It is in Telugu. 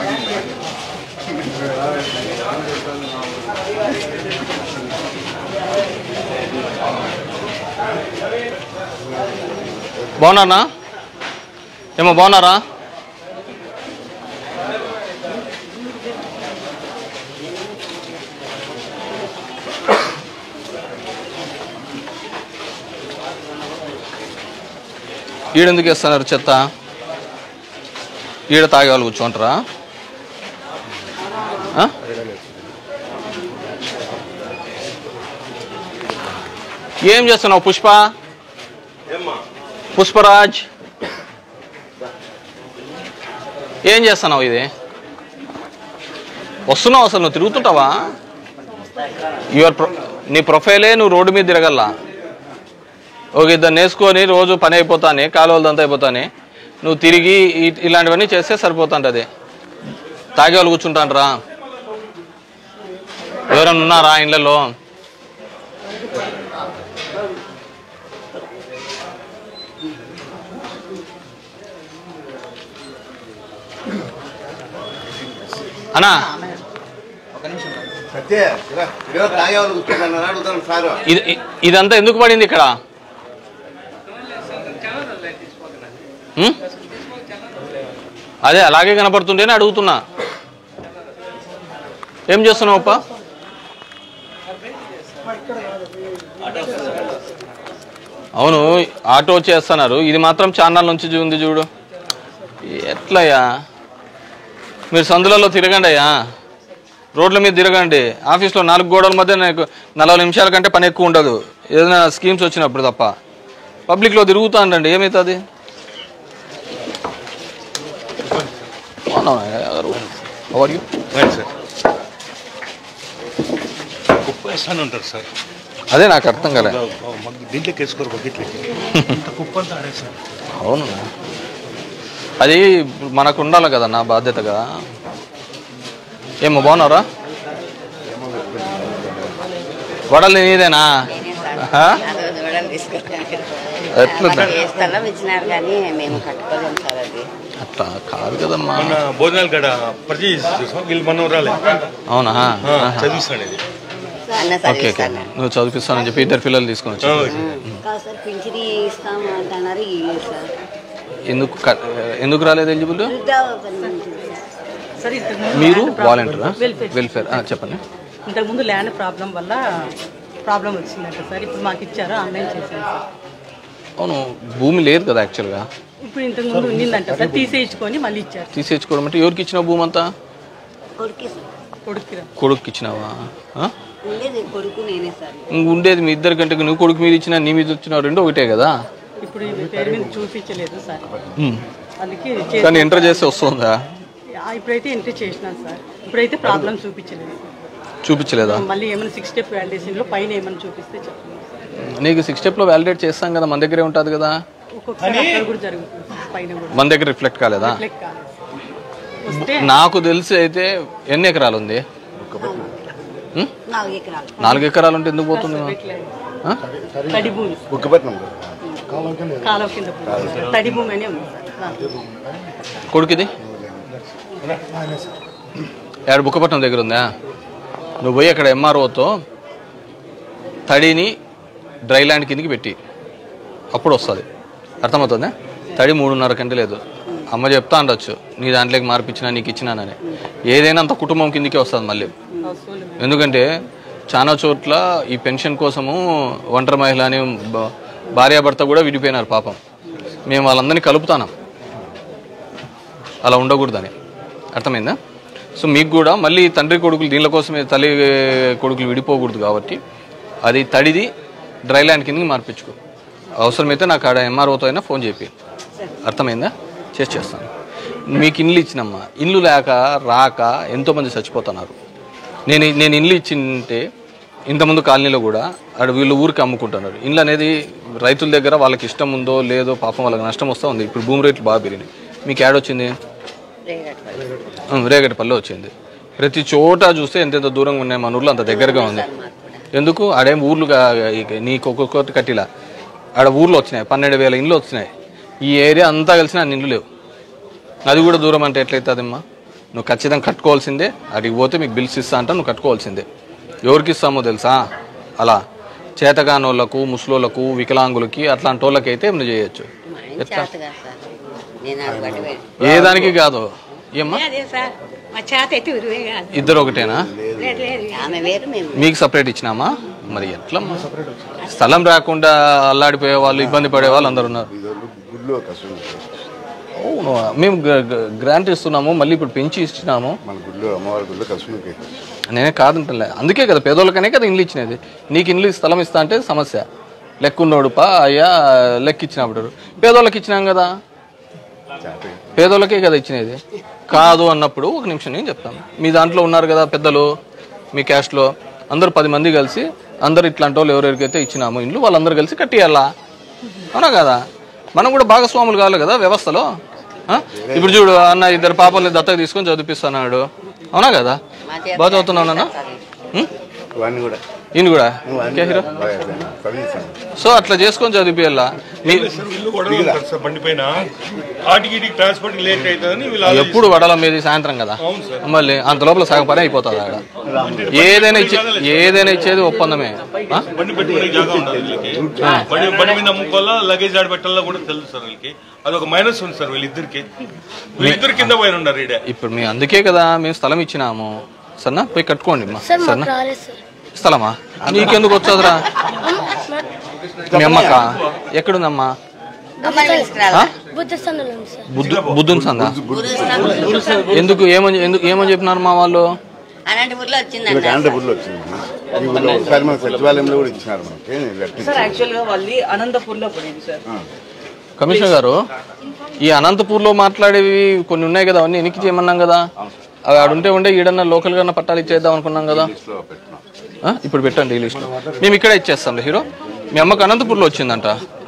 బాగున్నారా ఏమో బాగున్నారా ఈడెందుకు వేస్తున్నారు చెత్త ఈడ తాగే వాళ్ళు కూర్చోంటారా ఆ? ఏం చేస్తున్నావు పుష్ప పుష్పరాజ్ ఏం చేస్తున్నావు ఇది వస్తున్నావు అసలు నువ్వు తిరుగుతుంటావా యువర్ ప్రొ నీ ప్రొఫైలే నువ్వు రోడ్డు మీద తిరగల్లా ఒక ఇద్దరు నేసుకొని రోజు పని అయిపోతానే కాలువలదంతా అయిపోతానే నువ్వు తిరిగి ఇ- ఇలాంటివన్నీ చేస్తే సరిపోతుంటది తాగే వాళ్ళు కూర్చుంటాండ్రా ఎవరైనా ఉన్నారా ఇళ్ళలో అన్నా సత్య ఇలా ఇలా తాగేవాళ్ళు కూర్చున్నాను అడుగుతాను సార్ ఇది ఇ- ఇదంతా ఎందుకు పడింది ఇక్కడ ఉం? అదే అలాగే కనపడుతుంటేనే అడుగుతున్నా ఏం చేస్తున్నావు అప్ప అవును ఆటో చేస్తున్నారు ఇది మాత్రం ఛానల్ నుంచి చూ- ఉంది చూడు ఎట్లయ్యా మీరు సందులలో తిరగండి అయ్యా రోడ్ల మీద తిరగండి ఆఫీస్లో నాలుగు గోడల మధ్య నాకు నలభై నిమిషాల కంటే పని ఎక్కువ ఉండదు ఏదైనా స్కీమ్స్ వచ్చినప్పుడు తప్ప పబ్లిక్లో తిరుగుతా ఉండండి ఏమవుతుంది సార్ కుప్ప వేస్తాను ఉంటారు సార్ అదే నాకు అర్థం కాలే మాకు దీంట్లోకి వేసుకోరు బకెట్లకి ఇంత కుప్ప అంతా ఆడేస్తారు అవును అది మనకు ఉండాలి కదా నా బాధ్యత కదా ఏమో బాగున్నారా వడలు నీదేనా ఆహా. అదో దూడం తీసుకొచ్చాను ఎట్లుందా? ఏ స్థలం ఇచ్చినారు కానీ మేము కట్టుకోలేము సార్ అది అట్లా కాదు కదమ్మా మొన్న భోజనాలు గడ పర్చేజ్ చేసాం వీళ్ళు మనం రాలే అవునా ఆ, ఆహా. చదివిస్తాడు ఇది అన్న ఓకే ఓకే చదివిస్తాను నువ్వు చదివిస్తానని చెప్పి ఇద్దరు పిల్లలు తీసుకొని వచ్చి కాదు సార్ పింఛని ఇస్తాము అంటున్నారు ఇయ్యలేదు సార్ ఎందుకు క- ఎందుకు రాలేదు ఎలిజిబుల్ వృద్ధాప్యం సార్ ఇంతకుముందు మీరు ల్యాండ్ ప్రాబ్లం- వాలంటీరా వెల్ఫేర్ వెల్ఫేర్ ఆ, చెప్పండి ఇంతకుముందు ల్యాండ్ ప్రాబ్లం వల్ల ప్రాబ్లం వచ్చిందంట సార్ ఇప్పుడు మాకు ఇచ్చారు ఆన్లైన్ చేశాను సార్ అవును భూమి లేదు కదా యాక్చువల్గా ఇప్పుడు ఇంతకుముందు ఉండిందంట సార్ తీసేయించుకొని మళ్ళీ ఇచ్చారు తీసేసుకోవడం అంటే ఎవరికి ఇచ్చినావు భూమి అంతా కొడుకు కొడుకుకి కొడుకు ఇచ్చినావా ఆ? ఉండేది కొడుకు నేనే సార్ ఇంక ఉండేది మీ ఇద్దరి కంటే నువ్వు కొడుకు మీద ఇచ్చినా నీ మీద ఇచ్చినా రెండు ఒకటే కదా ఇప్పుడు ఇది పేరు మీద చూపించలేదు సార్ ఉమ్. అందుకే కానీ ఎంటర్ చేస్తే వస్తుందా ఆ, ఇప్పుడైతే ఎంట్రీ చేసినాను సార్ ఇప్పుడైతే ప్రాబ్లం చూపించలేదు చూపించలేదా మళ్ళీ ఏమైనా సిక్స్ స్టెప్ వ్యాలిడేషన్లో పైన ఏమైనా చూపిస్తే చెప్పండి నీకు సిక్స్ స్టెప్లో వ్యాలిడేట్ చేస్తాం కదా మన దగ్గరే ఉంటుంది కదా ఒక్కొక్కసారి అక్కడ కూడా జరుగుతుంది సార్, పైన కూడా మన దగ్గర రిఫ్లెక్ట్ కాలేదా రిఫ్లెక్ట్ కాలేదు వస్తే నాకు తెలిసి అయితే ఎన్ని ఎకరాలు ఉంది ఉమ్? నాలుగు ఎకరాలు నాలుగు ఎకరాలు ఉంటే ఎందుకు పోతుంది పెట్టలేదు. ఆ? తడి భూమి బుక్కపట్నం కాలువ కింద భూమి. తడి భూమి అనే ఉంది సార్ కొడుకుది ఏడు బుక్కపట్నం దగ్గర ఉందా నువ్వు పోయి అక్కడ ఎంఆర్ఓతో తడిని డ్రై ల్యాండ్ కిందకి పెట్టి అప్పుడు వస్తుంది అర్థమవుతుందా తడి మూడున్నర కంటే లేదు అమ్మ చెప్తా ఉండొచ్చు నీ దాంట్లోకి మార్పిచ్చినా నీకు ఇచ్చినానని ఏదైనా అంత కుటుంబం కిందకే వస్తుంది మళ్ళీ హౌస్ఫుల్ ఎందుకంటే చాలా చోట్ల ఈ పెన్షన్ కోసము ఒంటరి మహిళ అని బ- భార్యాభర్త కూడా విడిపోయినారు పాపం మేము వాళ్ళందరినీ కలుపుతాం అలా ఉండకూడదని అర్థమైందా సో మీకు కూడా మళ్ళీ తండ్రి కొడుకులు దీనిల కోసమే తల్లి కొడుకులు విడిపోకూడదు కాబట్టి అది తడిది డ్రై ల్యాండ్ కిందకి మార్పించుకో అవసరమైతే నాకు ఆడ ఎంఆర్ఓతో అయినా ఫోన్ చెప్పి అర్థమైందా చేసి చేస్తాను మీకు ఇండ్లు ఇచ్చినమ్మా ఇండ్లు లేక రాక ఎంతోమంది చచ్చిపోతున్నారు నేను నేను ఇండ్లు ఇచ్చింటే ఇంతకుముందు కాలనీలో కూడా ఆడ వీళ్ళు ఊరికి అమ్ముకుంటున్నారు ఇండ్లు అనేది రైతుల దగ్గర వాళ్ళకి ఇష్టం ఉందో లేదో పాపం వాళ్ళకి నష్టం వస్తూ ఉంది ఇప్పుడు భూమి రేట్లు బాగా పెరిగినాయి మీకు యాడొచ్చింది ఉం, రేగటిపల్లి వచ్చింది ప్రతి చోట చూస్తే ఎంతెంత దూరంగా ఉన్నాయి మన ఊర్లో అంత దగ్గరగా ఉంది ఎందుకు ఆడేం ఊర్లు కా- ఇక నీకు ఒక్కొక్కటి కట్టిలా ఆడ ఊర్లో వచ్చినాయి పన్నెండు వేల ఇండ్లు వచ్చినాయి ఈ ఏరియా అంతా కలిసిన అన్ని ఇండ్లు లేవు అది కూడా దూరం అంటే ఎట్లయితుందమ్మా నువ్వు ఖచ్చితంగా కట్టుకోవాల్సిందే అడిగి పోతే మీకు బిల్స్ ఇస్తా అంటే నువ్వు కట్టుకోవాల్సిందే ఎవరికి ఇస్తామో తెలుసా అలా చేతగానోళ్ళకు ముసలోళ్ళకు వికలాంగులకి అట్లాంటి వాళ్ళకి అయితే నువ్వు చేయొచ్చు మా ఆయన చేత కాదు సార్ నేను అది పట్టి ఏ దానికి కాదు ఏమ్మా అదే సార్ మా చేత అయితే విరివే కాదు ఇద్దరు ఒకటేనా లేదు లేదు ఆమె వేరు మేము వేరు. మీకు సపరేట్ ఇచ్చినామా మరి ఎట్లమ్మా స్థలం రాకుండా అల్లాడిపోయే వాళ్ళు ఇబ్బంది పడే వాళ్ళు అందరు ఉన్నారు ఇదొల్లు గుడ్లో కష్టం అవును మేము గ్ర- గ్ర- గ్రాంట్ ఇస్తున్నాము మళ్ళీ ఇప్పుడు పెంచి ఇచ్చినాము మన గుడ్లో అమ్మవారి గుడ్లో కష్టం నేనే కాదంటలే అందుకే కదా పేదోళ్ళకనే కదా ఇండ్లు ఇచ్చినది నీకు ఇండ్లు స్థలం ఇస్తా అంటే సమస్య లెక్కున్నోడు పా అయ్యా లెక్క ఇచ్చినప్పుడు పేదోళ్ళకి ఇచ్చినాం కదా పేదోళ్ళకే కదా ఇచ్చినది కాదు అన్నప్పుడు ఒక నిమిషం నేను చెప్తాను మీ దాంట్లో ఉన్నారు కదా పెద్దలు మీ క్యాస్ట్లో అందరూ పది మంది కలిసి అందరు ఇట్లాంటి వాళ్ళు ఎవరెవరికైతే ఇచ్చినాము ఇండ్లు వాళ్ళందరూ కలిసి కట్టియాలా అవునా కదా మనం కూడా భాగస్వాములు కావాలి కదా వ్యవస్థలో ఆ? ఇప్పుడు చూడు అన్న ఇద్దరు పాపల్ని దత్తత తీసుకొని చదివిపిస్తున్నాడు అవునా కదా మా చేత బాగా చదువుతున్నావు నాన్న ఉం? వాడిని కూడా ఈయన కూడా ఇంకే హీరో బాగా చదివిస్తాను సో అట్లా చేసుకొని చదివిపియాలా మీ సార్ ఇల్లు కూడా ఉంటారు సార్ బండి పైన ఆటికి ఇటుకి ట్రాన్స్పోర్ట్ లేట్ అవుతుందని వీళ్ళు ఆలోచిస్తారు. ఎప్పుడు వడల మీది సాయంత్రం కదా అవును సార్ మళ్ళీ అంత లోపల సగం పని అయిపోతుంది ఆడ ఏదైనా ఇచ్చే ఏదైనా ఇచ్చేది ఒప్పందమే ఆ? బండి పెట్టుకునే జాగా ఉండదు వీళ్ళకి బండి బండి మీద అమ్ముకోవాలా లగేజ్ ఆడ పెట్టాలా కూడా తెలుసు సార్ వీళ్ళకి అది ఒక మైనస్ ఉంది సార్ వీళ్ళిద్దరికి వీళ్ళిద్దరు కింద పైన ఉన్నారు ఈడ ఇప్పుడు మీ అందుకే కదా మేము స్థలం ఇచ్చినాము సరేనా పోయి కట్టుకోండి అమ్మా సరేనా స్థలమా నీకెందుకు వచ్చాదురా మీ అమ్మక ఎక్కడుందమ్మా అమ్మాయి తీసుకురాలా ఆ? బుద్ధ సందులో ఉంది సార్ బుద్ధు బుద్ధుని సందా గురుస్థానం ఎందుకు ఏమని ఎందుకు ఏమని చెప్పినారు మా వాళ్ళు అలాంటి ఊర్లో ఇలా వచ్చిందంట అనంతపూర్లో వచ్చింది ఈ ఊళ్ళో ఒకసారి మన సచివాలయంలో కూడా ఇచ్చినారు మనకి లెటర్ సార్ యాక్చువల్గా వాళ్ళు అనంతపూర్లో పడింది సార్ కమిషనర్ గారు ఈ అనంతపూర్లో మాట్లాడేవి కొన్ని ఉన్నాయి కదా అవన్నీ ఎనికి చేయమన్నాం కదా అవి ఆడ ఉంటే ఉండే ఈడన్నా లోకల్ గా పట్టాలు ఇచ్చేద్దాం అనుకున్నాం కదా లిస్ట్లో పెట్టినాం ఆ? ఇప్పుడు పెట్టండి ఈ లిస్ట్ మేము ఇక్కడే ఇచ్చేస్తాం హీరో మీ అమ్మకి అనంతపూర్లో వచ్చిందంట